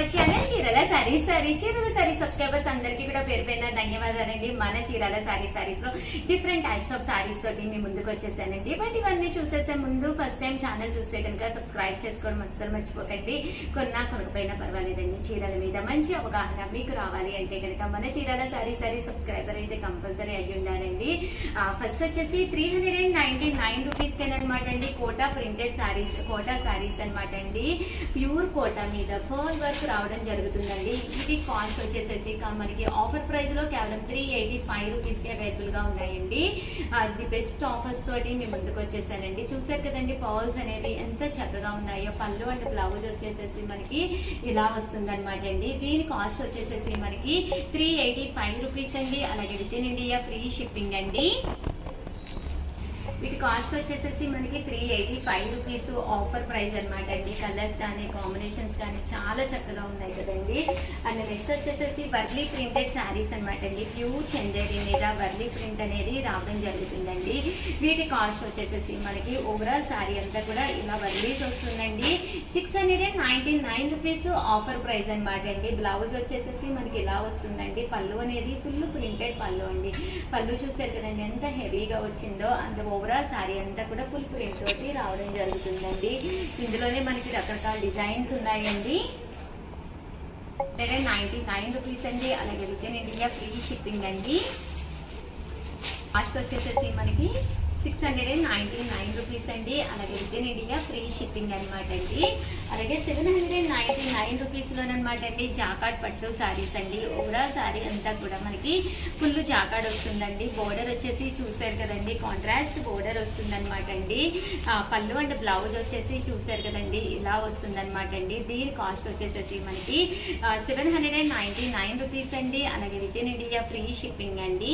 channel చీరల సారీస్ సారీస్ చీరల saris subscribers అందరికీ కూడా పేరు పేరున ధన్యవాదాలండి మన చీరల సారీ సారీస్ లో డిఫరెంట్ టైప్స్ ఆఫ్ సారీస్ తోటి మీ ముందుకు వచ్చేసానండి బట్ ఇవన్నీ చూసేసే ముందు ఫస్ట్ టైం ఛానల్ చూస్తే కనుక సబ్స్క్రైబ్ చేసుకోవడం అస్సలు మర్చిపోకండి కొన్నా కొనకపోయినా పర్వాలేదండి చీరల మీద మంచి అవగాహన మీకు రావాలి అంటే కనుక మన చీరల సారీ సారీ సబ్స్క్రైబర్ అయితే కంపల్సరీ అయ్యి ఉండాలండి ఫస్ట్ వచ్చేసి three hundred and ninety nine rupees అనమాట అండి కోటా ప్రింటెడ్ సారీస్ కోటా సారీస్ అనమాట అండి ప్యూర్ కోటా మీద పర్ల్ వర్క్ రావడం జరుగుతుందండి ఇది కాస్ట్ వచ్చేసేసి కా- మనకి ఆఫర్ ప్రైస్ లో కేవలం త్రీ ఎయిటీ ఫైవ్ రూపీస్ కి అవైలబుల్ గా ఉన్నాయండి ది బెస్ట్ ఆఫర్స్ తోటి మీ ముందుకు వచ్చేసానండి చూసారు కదండి పర్ల్స్ అనేవి ఎంత చక్కగా ఉన్నాయో పళ్ళు అండ్ బ్లౌజ్ వచ్చేసేసి మనకి ఇలా వస్తుంది అనమాట అండి దీని కాస్ట్ వచ్చేసేసి మనకి త్రీ ఎయిటీ ఫైవ్ రూపీస్ అండి అలాగే with in India free shipping అండి వీటి కాస్ట్ వచ్చేసేసి మనకి three eighty five rupees offer price అన్నమాట అండి కలర్స్ కానీ కాంబినేషన్స్ కానీ చాలా చక్కగా ఉన్నాయి కదండి అండ్ నెక్స్ట్ వచ్చేసేసి వర్లీ ప్రింటెడ్ శారీస్ అనమాట అండి ప్యూర్ చందేరి మీద వర్లీ ప్రింట్ అనేది రావడం జరుగుతుందండి వీటి కాస్ట్ వచ్చేసేసి మనకి ఓవరాల్ శారీ అంతా కూడా ఇలా వర్లీస్ వస్తుందండి six hundred and ninety nine rupees offer price అనమాట అండి బ్లౌజ్ వచ్చేసేసి మనకి ఇలా వస్తుందండి పళ్ళు అనేది ఫుల్ ప్రింటెడ్ పళ్ళు అండి పళ్ళు చూసారు కదండి ఎంత హెవీగా వచ్చిందో అండ్ ఓవరాల్ శారీ అంతా కూడా ఫుల్ ప్రింట్ తోటి రావడం జరుగుతుందండి ఇందులోనే మనకి రకరకాల డిజైన్స్ ఉన్నాయండి నైన్టీ నైన్ రూపీస్ అండి అలాగే with in India free shipping అండి కాస్ట్ వచ్చేసేసి మనకి six hundred and ninety nine rupees అండి అలాగే with in India free shipping అనమాట అండి అలాగే seven hundred and ninety nine rupees లోనమాట అండి జాకాడ్ పట్టు సారీస్ అండి ఓవరాల్ సారీ అంతా కూడా మనకి ఫుల్ జాకాడ్ వస్తుందండి బోర్డర్ వచ్చేసి చూసారు కదండి కాంట్రాస్ట్ బోర్డర్ వస్తుంది అనమాట అండి ఆ, పళ్ళు అండ్ బ్లౌజ్ వచ్చేసి చూసారు కదండి ఇలా వస్తుంది అనమాట అండి దీని కాస్ట్ వచ్చేసేసి మనకి seven hundred and ninety nine rupees అండి అలాగే with in India free shipping అండి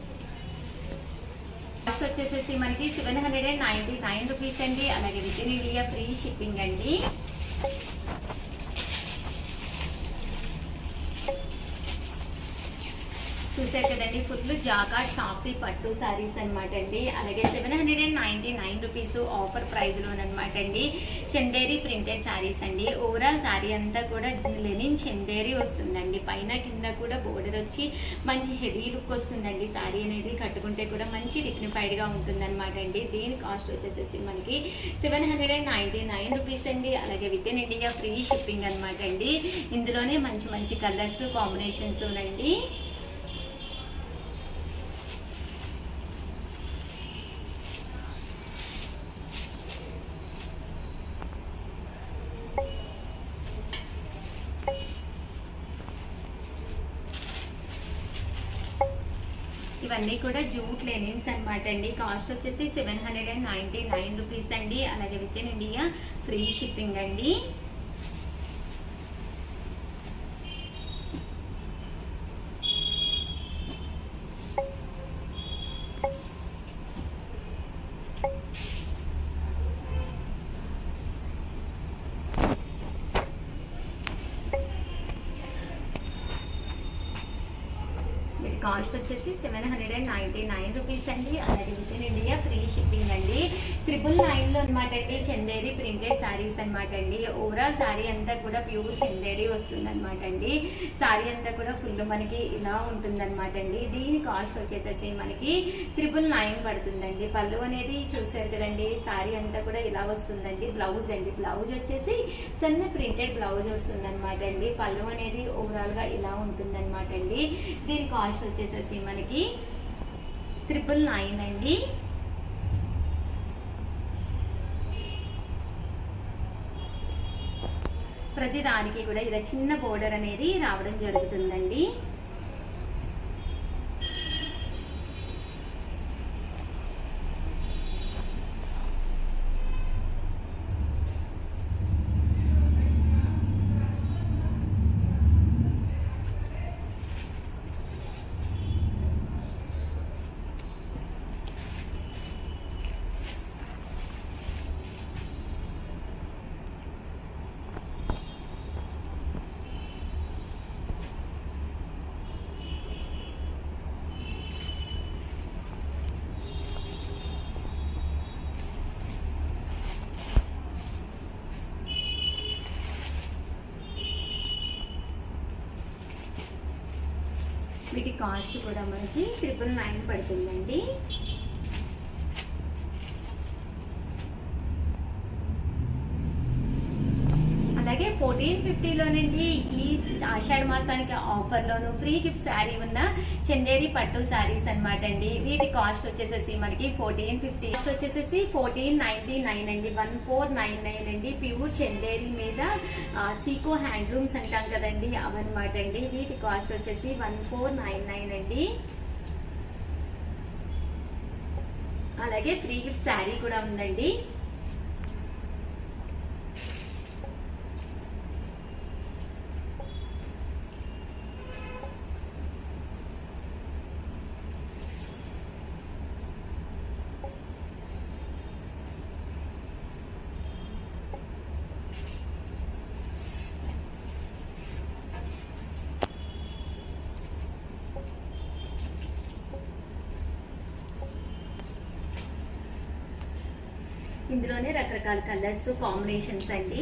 కాస్ట్ వచ్చేసేసి మనకి seven hundred and ninety nine rupees అండి అలాగే with in India free shipping అండి చూసారు కదండి ఫుల్ జాకాట్ సాఫ్ట్ పట్టు సారీస్ అన్నమాట అండి అలాగే seven hundred and ninety nine rupees offer price లోనమాట అండి చందేరి ప్రింటెడ్ సారీస్ అండి ఓవరాల్ సారీ అంతా కూడా లెనిన్ చందేరి వస్తుందండి పైన కింద కూడా బోర్డర్ వచ్చి మంచి హెవీ లుక్ వస్తుందండి సారీ అనేది కట్టుకుంటే కూడా మంచి డిగ్నిఫైడ్ గా ఉంటుంది అనమాట అండి దీని కాస్ట్ వచ్చేసేసి మనకి seven hundred and ninety nine rupees అండి అలాగే with in India free shipping అనమాట అండి ఇందులోనే మంచి మంచి కలర్స్ కాంబినేషన్స్ అండి ఇవన్నీ కూడా జూట్ లెనిన్స్ అన్నమాట అండి కాస్ట్ వచ్చేసి seven hundred and ninety nine rupees అండి అలాగే with in India free shipping అండి వీటి కాస్ట్ వచ్చేసి seven hundred and ninety nine rupees అండి అలాగే with in India free shipping అండి ట్రిపుల్ నైన్ లో అనమాట అండి చందేరి ప్రింటెడ్ సారీస్ అనమాట అండి ఓవరాల్ సారీ అంతా కూడా ప్యూర్ చందేరి వస్తుంది అనమాట అండి సారీ అంతా కూడా ఫుల్ మనకి ఇలా ఉంటుంది అనమాట అండి దీని కాస్ట్ వచ్చేసేసి మనకి ట్రిపుల్ నైన్ పడుతుందండి పళ్ళు అనేది చూసారు కదండి సారీ అంతా కూడా ఇలా వస్తుందండి బ్లౌజ్ అండి బ్లౌజ్ వచ్చేసి సన్న ప్రింటెడ్ బ్లౌజ్ వస్తుంది అనమాట అండి పళ్ళు అనేది ఓవరాల్ గా ఇలా ఉంటుంది అనమాట అండి దీని కాస్ట్ వచ్చేసేసి మనకి ట్రిపుల్ నైన్ అండి ప్రతి దానికి కూడా ఇలా చిన్న బోర్డర్ అనేది రావడం జరుగుతుందండి వీటి కాస్ట్ కూడా మనకి ట్రిపుల్ నైన్ పడుతుందండి అలాగే ఫోర్టీన్ ఫిఫ్టీలోనండి ఈ ఆషాఢ మాసానికి ఆఫర్లోను ఫ్రీ గిఫ్ట్ శారీ ఉన్న చందేరి పట్టు శారీస్ అనమాట అండి వీటి కాస్ట్ వచ్చేసేసి మనకి ఫోర్టీన్ ఫిఫ్టీ కాస్ట్ వచ్చేసేసి ఫోర్టీన్ నైన్టీ నైన్ అండి వన్ ఫోర్ నైన్ నైన్ అండి ప్యూర్ చందేరి మీద సీకో హ్యాండ్లూమ్స్ అంటాం కదండి అవన్నమాట అండి వీటి కాస్ట్ వచ్చేసి వన్ ఫోర్ నైన్ నైన్ అండి అలాగే ఫ్రీ గిఫ్ట్ శారీ కూడా ఉందండి ఇందులోనే రకరకాల కలర్స్ కాంబినేషన్స్ అండి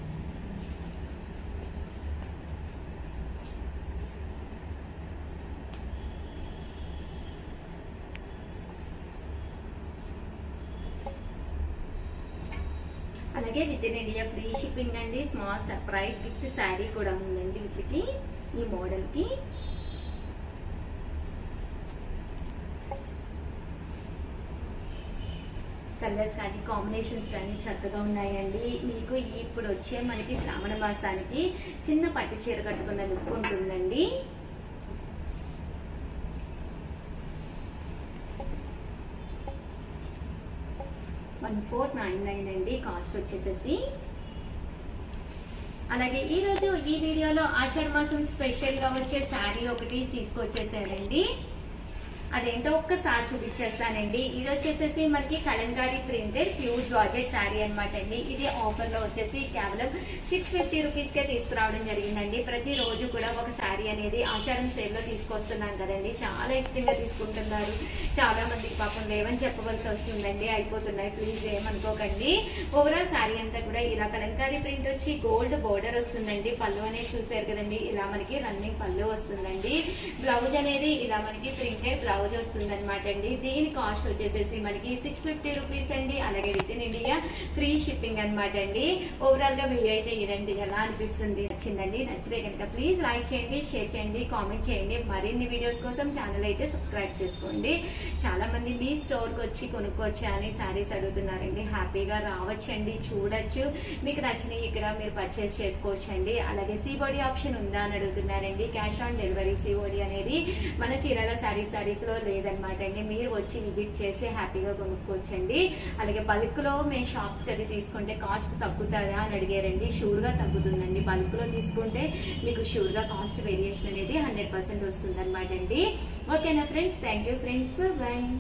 అలాగే with in India free shipping అండి స్మాల్ సర్ప్రైజ్ గిఫ్ట్ శారీ కూడా ఉందండి వీటికి ఈ మోడల్ కి కలర్స్ కానీ కాంబినేషన్స్ కానీ చక్కగా ఉన్నాయండి మీకు ఇప్పుడు వచ్చే మనకి శ్రావణ మాసానికి చిన్న పట్టు చీర కట్టుకున్న లుక్ ఉంటుందండి వన్ ఫోర్ నైన్ నైన్ అండి కాస్ట్ వచ్చేసేసి అలాగే ఈ రోజు ఈ వీడియోలో ఆషాఢ మాసం స్పెషల్ గా వచ్చే శారీ ఒకటి తీసుకొచ్చేసానండి అదేంటో ఒక్కసారి చూపించేస్తానండి ఇది వచ్చేసేసి మనకి Kalamkari printed pure georgette saree అనమాట అండి ఇది ఆఫర్ లో వచ్చేసి కేవలం సిక్స్ ఫిఫ్టీ రూపీస్ కే తీసుకురావడం జరిగిందండి ప్రతి రోజు కూడా ఒక శారీ అనేది ఆషాఢం సేల్ లో తీసుకొస్తున్నాం కదండి చాలా ఇష్టంగా తీసుకుంటున్నారు చాలా మందికి పాపం లేవని చెప్పవలసి వస్తుందండి అయిపోతున్నాయి ప్లీజ్ ఏమనుకోకండి ఓవరాల్ శారీ అంతా కూడా ఇలా కలంకారీ ప్రింట్ వచ్చి గోల్డ్ బోర్డర్ వస్తుందండి పళ్ళు అనేది చూసారు కదండి ఇలా మనకి రన్నింగ్ పళ్ళు వస్తుందండి బ్లౌజ్ అనేది ఇలా మనకి ప్రింటెడ్ బ్లౌజ్ వస్తుంది అనమాట అండి దీని కాస్ట్ వచ్చేసేసి మనకి సిక్స్ ఫిఫ్టీ రూపీస్ అండి అలాగే with in India free shipping అనమాట అండి ఓవరాల్ గా వీడియో అయితే ఇదండి ఎలా అనిపిస్తుంది నచ్చిందండి నచ్చితే కనుక ప్లీజ్ లైక్ చేయండి షేర్ చేయండి కామెంట్ చేయండి మరిన్ని వీడియోస్ కోసం ఛానల్ అయితే సబ్స్క్రైబ్ చేసుకోండి చాలా మంది మీ స్టోర్ కి వచ్చి కొనుక్కోవచ్చా అని శారీస్ అడుగుతున్నారండి హ్యాపీగా రావచ్చండి చూడొచ్చు మీకు నచ్చినవి ఇక్కడ మీరు పర్చేస్ చేసుకోవచ్చండి అలాగే సీబోడీ ఆప్షన్ ఉందా అని అడుగుతున్నారండి క్యాష్ ఆన్ డెలివరీ సీబోడీ అనేది మన చీరాల శారీస్ శారీస్ లో లేదనమాట అండి మీరు వచ్చి విజిట్ చేసి హ్యాపీగా కొనుక్కోవచ్చండి అలాగే బల్క్ లో మేము షాప్స్ కి తీసుకుంటే కాస్ట్ తగ్గుతుందా అని అడిగారండి షూర్ గా తగ్గుతుందండి బల్క్ లో తీసుకుంటే మీకు షూర్ గా కాస్ట్ వేరియేషన్ అనేది హండ్రెడ్ పర్సెంట్ వస్తుంది అనమాట అండి ఓకేనా friends thank you friends by